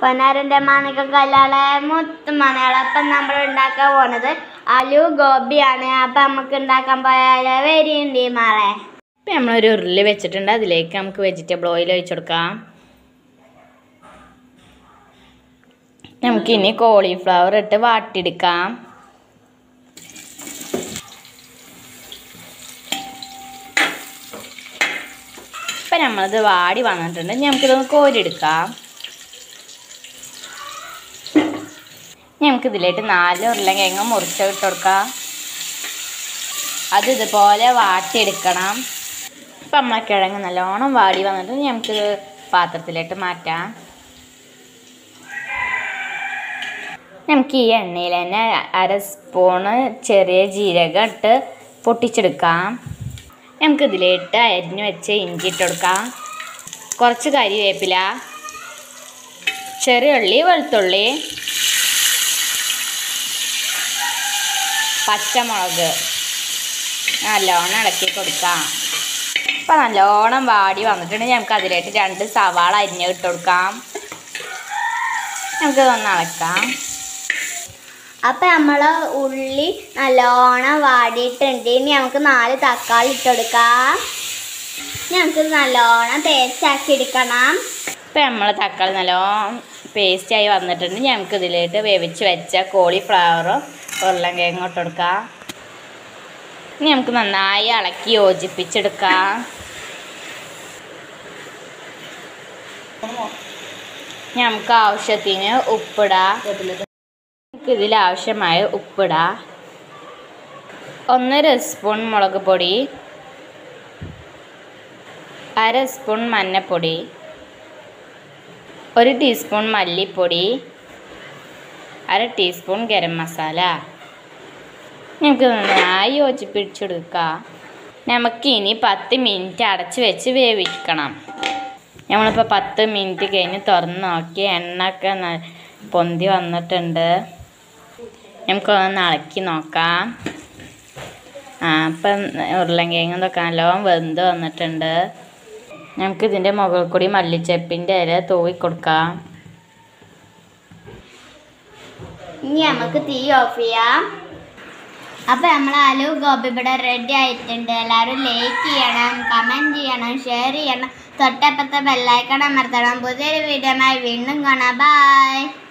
പൊന്നാരൻ്റെ മാണിക്ക കല്ലാളെ മുത്തുമണികളെ അപ്പം നമ്മൾ ഉണ്ടാക്കാൻ പോണത് അലു ഗോപിയാണ് അപ്പം നമുക്ക് ഉണ്ടാക്കാൻ പോയാലോ വരിയുണ്ട് മാളെ ഇപ്പം നമ്മളൊരു ഉരുളി വെച്ചിട്ടുണ്ട് അതിലേക്ക് നമുക്ക് വെജിറ്റബിൾ ഓയിൽ ഒഴിച്ചു കൊടുക്കാം നമുക്കിനി കോളിഫ്ലവർ ഇട്ട് വാട്ടിയെടുക്കാം ഇപ്പം നമ്മളത് വാടി വന്നിട്ടുണ്ട് ഇനി നമുക്കിതൊന്ന് കോരിയെടുക്കാം ഇനി നമുക്കിതിലേക്ക് നാല് ഉരുളക്കിഴങ്ങ് മുറിച്ച് ഇട്ട് കൊടുക്കാം അത് ഇതുപോലെ വാട്ടിയെടുക്കണം ഇപ്പം നമ്മളെ കിഴങ്ങ് നല്ലോണം വാടി വന്നിട്ട് നമുക്ക് പാത്രത്തിലേക്ക് മാറ്റാം നമുക്ക് ഈ എണ്ണയിൽ തന്നെ അര സ്പൂണ് ചെറിയ ജീരകം ഇട്ട് പൊട്ടിച്ചെടുക്കാം നമുക്ക് ഇതിലിട്ട് അരിഞ്ഞ് വെച്ച് ഇഞ്ചി ഇട്ട് കൊടുക്കാം കുറച്ച് കരിവേപ്പില ചെറിയ ഉള്ളി വെളുത്തുള്ളി പച്ചമുളക് നല്ലോണം ഇളക്കി കൊടുക്കാം ഇപ്പം നല്ലോണം വാടി വന്നിട്ടുണ്ടെങ്കിൽ നമുക്ക് അതിലേക്ക് രണ്ട് സവാള അരിഞ്ഞ് ഇട്ട് കൊടുക്കാം നമുക്കിതൊന്ന് ഇളക്കാം അപ്പം നമ്മൾ ഉള്ളി നല്ലോണം വാടിയിട്ടുണ്ട് ഇനി നമുക്ക് നാല് തക്കാളി ഇട്ടെടുക്കാം ഇനി നമുക്ക് നല്ലോണം പേസ്റ്റ് ആക്കി എടുക്കണം ഇപ്പം നമ്മൾ തക്കാളി നല്ലോണം പേസ്റ്റായി വന്നിട്ടുണ്ട് ഞങ്ങൾക്ക് ഇതിലേക്ക് വേവിച്ച് വെച്ച കോളിഫ്ലവറും ഉരുളൻകിഴങ്ങും ഇട്ട് കൊടുക്കാം ഇനി നമുക്ക് നന്നായി ഇളക്കി യോജിപ്പിച്ചെടുക്കാം നമുക്ക് ആവശ്യത്തിന് ഉപ്പിടാം നമുക്ക് ഇതിൽ ആവശ്യമായ ഉപ്പിടാം ഒന്നര സ്പൂൺ മുളക് പൊടി അര സ്പൂൺ മഞ്ഞൾപ്പൊടി ഒരു ടീസ്പൂൺ മല്ലിപ്പൊടി അര ടീസ്പൂൺ ഗരം മസാല നമുക്ക് നന്നായി യോജിപ്പിച്ചെടുക്കാം നമുക്കിനി പത്ത് മിനിറ്റ് അടച്ച് വെച്ച് വേവിക്കണം നമ്മളിപ്പോൾ പത്ത് മിനിറ്റ് കഴിഞ്ഞ് തുറന്ന് നോക്കി എണ്ണയൊക്കെ ന- പൊന്തി വന്നിട്ടുണ്ട് നമുക്കൊന്ന് ഇളക്കി നോക്കാം ആ ഇപ്പം ഉരുളൻകിഴങ്ങ് ഇതൊക്കെ നല്ലോണം വെന്ത് വന്നിട്ടുണ്ട് നമുക്ക് ഇതിൻ്റെ മുകളിൽ കൂടി മല്ലിച്ചപ്പിൻ്റെ ഇല തൂവി കൊടുക്കാം ഇനി നമുക്ക് തീ ഓഫ് ചെയ്യാം അപ്പം നമ്മൾ അലു ഗോപി ഇവിടെ റെഡി ആയിട്ടുണ്ട് എല്ലാവരും ലൈക്ക് ചെയ്യണം കമൻറ്റ് ചെയ്യണം ഷെയർ ചെയ്യണം തൊട്ടപ്പുറത്തെ ബെല്ലൈക്കൺ അമർത്തണം പുതിയൊരു വീഡിയോമായി വീണ്ടും കാണാം ബൈ